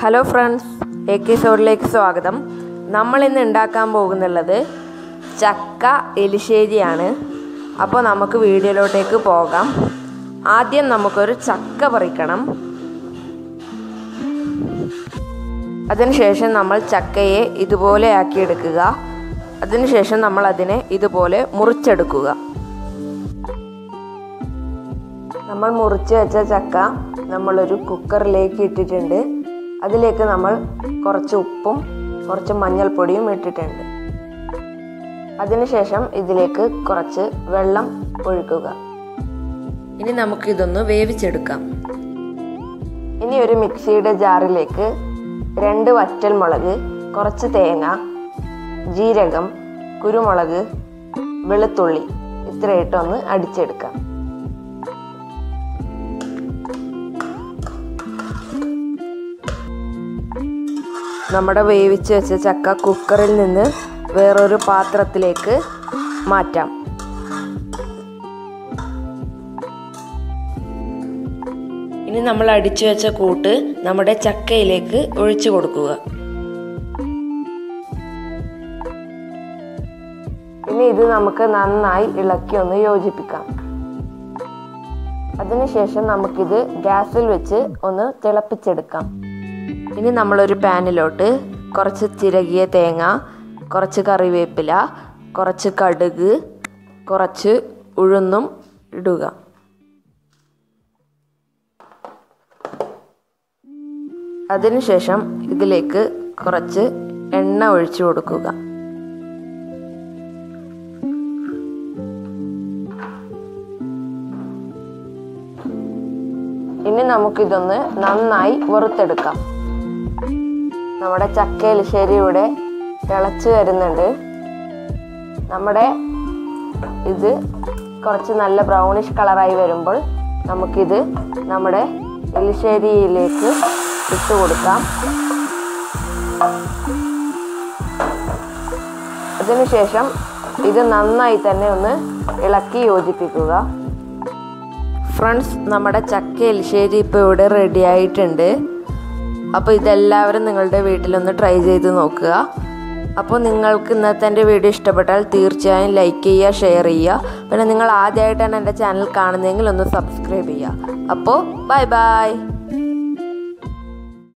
hello friends A K സ്റ്റോറിലേക്ക് സ്വാഗതം നമ്മൾ ഇന്ന് ഉണ്ടാക്കാൻ പോകുന്നുള്ളത് ചക്ക എലിശ്ശേരിയാണ് അപ്പോൾ നമുക്ക് വീഡിയോയിലോട്ടേക്ക് പോകാം ആദ്യം നമുക്കൊരു ചക്ക പറിക്കണം അതിനുശേഷം നമ്മൾ ചക്കയെ ഇതുപോലെ ആക്കിയെടുക്കുക അതിനുശേഷം നമ്മൾ അതിനെ ഇതുപോലെ മുറിച്ചെടുക്കുക നമ്മൾ മുറിച്ച് വെച്ച ചക്ക നമ്മളൊരു കുക്കറിലേക്ക് ഇട്ടിട്ടുണ്ട് അതിലേക്ക് നമ്മൾ കുറച്ച് ഉപ്പും കുറച്ച് മഞ്ഞൾപ്പൊടിയും ഇട്ടിട്ടുണ്ട് അതിനുശേഷം ഇതിലേക്ക് കുറച്ച് വെള്ളം ഒഴിക്കുക ഇനി നമുക്കിതൊന്ന് വേവിച്ചെടുക്കാം ഇനി ഒരു മിക്സിയുടെ ജാറിലേക്ക് രണ്ട് വറ്റൽ മുളക് കുറച്ച് തേങ്ങ ജീരകം കുരുമുളക് വെളുത്തുള്ളി ഇത്രയിട്ടൊന്ന് അടിച്ചെടുക്കാം നമ്മുടെ വേവിച്ച് വെച്ച ചക്ക കുക്കറിൽ നിന്ന് വേറൊരു പാത്രത്തിലേക്ക് മാറ്റാം ഇനി നമ്മൾ അടിച്ചു വെച്ച കൂട്ട് നമ്മുടെ ചക്കയിലേക്ക് ഒഴിച്ചു കൊടുക്കുക ഇനി ഇത് നമുക്ക് നന്നായി ഇളക്കി ഒന്ന് യോജിപ്പിക്കാം അതിനുശേഷം നമുക്കിത് ഗ്യാസിൽ വെച്ച് ഒന്ന് തിളപ്പിച്ചെടുക്കാം ഇനി നമ്മളൊരു പാനിലോട്ട് കുറച്ച് ചിരകിയ തേങ്ങ കുറച്ച് കറിവേപ്പില കുറച്ച് കടുക് കുറച്ച് ഉഴുന്നും ഇടുക അതിനുശേഷം ഇതിലേക്ക് കുറച്ച് എണ്ണ ഒഴിച്ചു കൊടുക്കുക ഇനി നമുക്കിതൊന്ന് നന്നായി വറുത്തെടുക്കാം നമ്മുടെ ചക്ക എലിശ്ശേരി ഇവിടെ തിളച്ച് വരുന്നുണ്ട് നമ്മുടെ ഇത് കുറച്ച് നല്ല ബ്രൗണിഷ് കളറായി വരുമ്പോൾ നമുക്കിത് നമ്മുടെ എലിശ്ശേരിയിലേക്ക് ഇട്ട് കൊടുക്കാം അതിനുശേഷം ഇത് നന്നായി തന്നെ ഒന്ന് ഇളക്കി യോജിപ്പിക്കുക ഫ്രണ്ട്സ് നമ്മുടെ ചക്ക എലിശ്ശേരി ഇപ്പോൾ ഇവിടെ റെഡി ആയിട്ടുണ്ട് അപ്പോൾ ഇതെല്ലാവരും നിങ്ങളുടെ വീട്ടിലൊന്ന് ട്രൈ ചെയ്ത് നോക്കുക അപ്പോൾ നിങ്ങൾക്ക് ഇന്നത്തെ എൻ്റെ വീഡിയോ ഇഷ്ടപ്പെട്ടാൽ തീർച്ചയായും ലൈക്ക് ചെയ്യുക ഷെയർ ചെയ്യുക പിന്നെ നിങ്ങൾ ആദ്യമായിട്ടാണ് എൻ്റെ ചാനൽ കാണുന്നതെങ്കിൽ ഒന്ന് സബ്സ്ക്രൈബ് ചെയ്യുക അപ്പോൾ ബൈ ബൈ